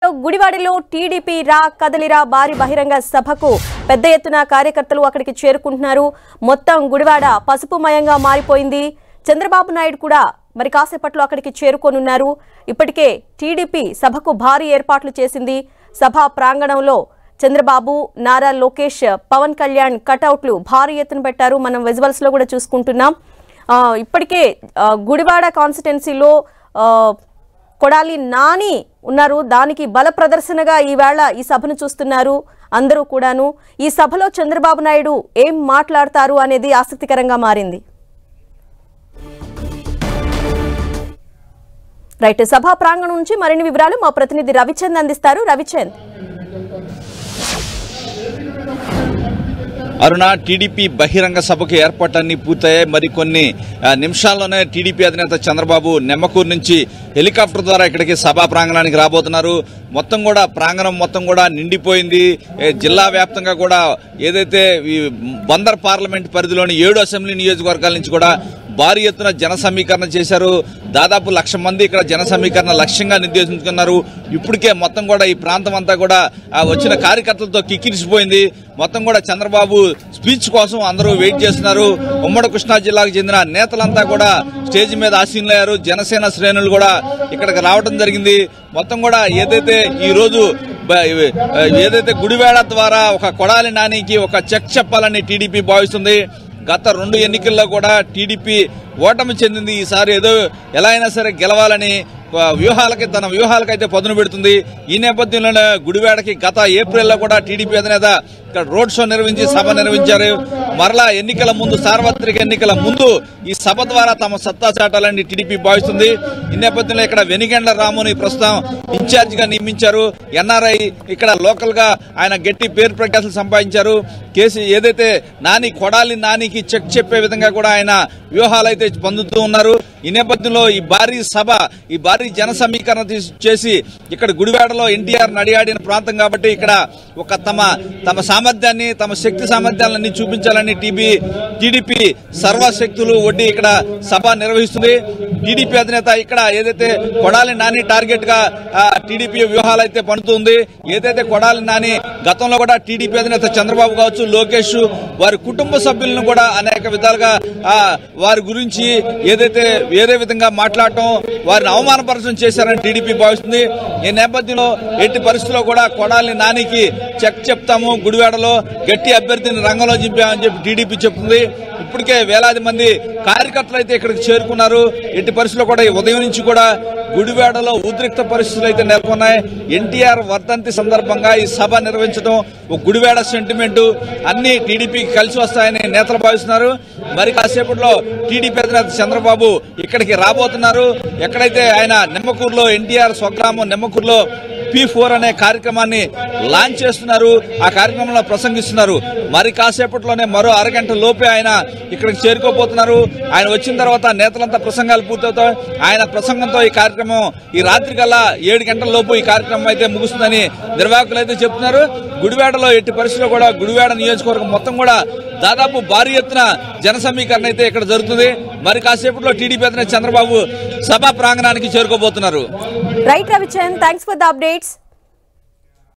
గుడివాడలో టీడీపీ రా కదలిరా భారీ బహిరంగ సభకు పెద్ద ఎత్తున కార్యకర్తలు అక్కడికి చేరుకుంటున్నారు మొత్తం గుడివాడ పసుపుమయంగా మారిపోయింది చంద్రబాబు నాయుడు కూడా మరి కాసేపట్లో అక్కడికి చేరుకోనున్నారు ఇప్పటికే టీడీపీ సభకు భారీ ఏర్పాట్లు చేసింది సభా ప్రాంగణంలో చంద్రబాబు నారా లోకేష్ పవన్ కళ్యాణ్ కటౌట్లు భారీ ఎత్తున పెట్టారు మనం విజువల్స్ లో కూడా చూసుకుంటున్నాం ఆ, ఇప్పటికే ఆ, గుడివాడ కాన్స్టిట్యున్సీలో ఆ, కొడాలి నాని ఉన్నారు దానికి బల ప్రదర్శనగా ఈవేళ ఈ సభను చూస్తున్నారు అందరూ కూడాను ఈ సభలో చంద్రబాబు నాయుడు ఏం మాట్లాడతారు అనేది ఆసక్తికరంగా మారింది రైట్ సభా ప్రాంగణం నుంచి మరిన్ని వివరాలు మా ప్రతినిధి రవిచంద్ అందిస్తారు రవిచంద్ అరుణ టీడీపీ బహిరంగ సభకు ఏర్పాట్లన్నీ పూర్తయ్యాయి మరికొన్ని ఆ, నిమిషాల్లోనే టీడీపీ అధినేత చంద్రబాబు నెమ్మకూరు నుంచి హెలికాప్టర్ ద్వారా ఇక్కడికి సభా ప్రాంగణానికి రాబోతున్నారు మొత్తం కూడా ప్రాంగణం మొత్తం కూడా నిండిపోయింది ఏ, జిల్లా వ్యాప్తంగా కూడా ఏదైతే ఈ బందర్ పార్లమెంట్ పరిధిలోని ఏడు అసెంబ్లీ నియోజకవర్గాల నుంచి కూడా భారీ ఎత్తున జన సమీకరణ చేశారు దాదాపు లక్ష మంది ఇక్కడ జన సమీకరణ లక్ష్యంగా నిర్దేశించుకున్నారు ఇప్పటికే మొత్తం కూడా ఈ ప్రాంతం అంతా కూడా ఆ వచ్చిన కార్యకర్తలతో కిక్కిరిసిపోయింది మొత్తం కూడా చంద్రబాబు స్పీచ్ కోసం అందరూ వెయిట్ చేస్తున్నారు ఉమ్మడి కృష్ణా జిల్లాకు చెందిన నేతలంతా కూడా స్టేజ్ మీద ఆసీనులయ్యారు జనసేన శ్రేణులు కూడా ఇక్కడికి రావడం జరిగింది మొత్తం కూడా ఏదైతే ఈ రోజు బ- ఏదైతే గుడివేడ ద్వారా ఒక కొడాలి నానికి ఒక చెక్ చెప్పాలని టీడీపీ భావిస్తుంది గత రెండు ఎన్నికల్లో కూడా టీడీపీ ఓటమి చెందింది ఈసారి ఏదో ఎలా అయినా సరే గెలవాలని ఆ, వ్యూహాలకి తన వ్యూహాలకైతే పదును పెడుతుంది ఈ నేపథ్యంలోనే గుడివాడకి గత ఏప్రిల్లో కూడా టీడీపీ అధినేత ఇక్కడ రోడ్ షో నిర్వహించి సభ నిర్వహించారు మరలా ఎన్నికల ముందు సార్వత్రిక ఎన్నికల ముందు ఈ సభ ద్వారా తమ సత్తా చాటాలని టీడీపీ భావిస్తుంది ఈ నేపథ్యంలో ఇక్కడ వెనిగండ్ల రాముని ప్రస్తుతం ఇన్ఛార్జ్ గా నియమించారు ఎన్ఆర్ఐ ఇక్కడ లోకల్ గా ఆయన గట్టి పేరు ప్రఖ్యాతులు సంపాదించారు కేసు ఏదైతే నాని కొడాలి నానికి చెక్ చెప్పే విధంగా కూడా ఆయన వ్యూహాలు అయితే పొందుతూ ఉన్నారు ఈ నేపథ్యంలో ఈ భారీ సభ ఈ భారీ జన సమీకరణ తీసి- చేసి ఇక్కడ గుడివాడలో ఎన్టీఆర్ నడియాడిన ప్రాంతం కాబట్టి ఇక్కడ ఒక తమ తమ సామర్థ్యాన్ని తమ శక్తి సామర్థ్యాలన్నీ చూపించాలని టీబీ టీడీపీ సర్వశక్తులు వడ్డీ ఇక్కడ సభ నిర్వహిస్తుంది టీడీపీ అధినేత ఇక్కడ ఏదైతే కొడాలి నాని టార్గెట్ గా ఆ, టీడీపీ వ్యూహాలు అయితే పడుతుంది ఏదైతే కొడాలి నాని గతంలో కూడా టీడీపీ అధినేత చంద్రబాబు కావచ్చు లోకేష్ వారి కుటుంబ సభ్యులను కూడా అనేక విధాలుగా ఆ, వారి గురించి ఏదైతే వేరే విధంగా మాట్లాడటం వారిని అవమానపరచడం చేశారని టీడీపీ భావిస్తుంది ఈ నేపథ్యంలో ఎట్టి పరిస్థితుల్లో కూడా కొడాలి నానికి చెక్ చెప్తాము గుడివాడలో గట్టి అభ్యర్థిని రంగంలో దింపామని చెప్పి టీడీపీ చెప్తుంది ఇప్పటికే వేలాది మంది కార్యకర్తలు అయితే ఇక్కడికి చేరుకున్నారు ఎట్టి పరిస్థితుల్లో కూడా ఈ ఉదయం నుంచి కూడా గుడివాడలో ఉద్రిక్త పరిస్థితులు అయితే నెలకొన్నాయి ఎన్టీఆర్ వర్ధంతి సందర్భంగా ఈ సభ నిర్వహించడం ఒక గుడివాడ సెంటిమెంట్ అన్ని టీడీపీకి కలిసి వస్తాయని నేతలు భావిస్తున్నారు మరి కాసేపట్లో టీడీపీ అధినేత చంద్రబాబు ఇక్కడికి రాబోతున్నారు ఎక్కడైతే ఆయన నిమ్మకూరులో ఎన్టీఆర్ స్వగ్రామం నిమ్మకూరులో పి ఫోర్ అనే కార్యక్రమాన్ని లాంచ్ చేస్తున్నారు ఆ కార్యక్రమంలో ప్రసంగిస్తున్నారు మరి కాసేపట్లోనే మరో అరగంట లోపే ఆయన ఇక్కడికి చేరుకోబోతున్నారు ఆయన వచ్చిన తర్వాత నేతలంతా ప్రసంగాలు పూర్తవుతాయి ఆయన ప్రసంగంతో ఈ కార్యక్రమం ఈ రాత్రి కల్లా ఏడు గంటల లోపు ఈ కార్యక్రమం అయితే ముగుస్తుందని నిర్వాహకులు అయితే చెప్తున్నారు గుడివాడలో ఎట్టి పరిస్థితుల్లో కూడా గుడివాడ నియోజకవర్గం మొత్తం కూడా దాదాపు భారీ ఎత్తున జన సమీకరణ అయితే ఇక్కడ జరుగుతుంది మరి కాసేపట్లో టీడీపీ అధినేత చంద్రబాబు సభా ప్రాంగణానికి చేరుకోబోతున్నారు right Ravichand thanks for the updates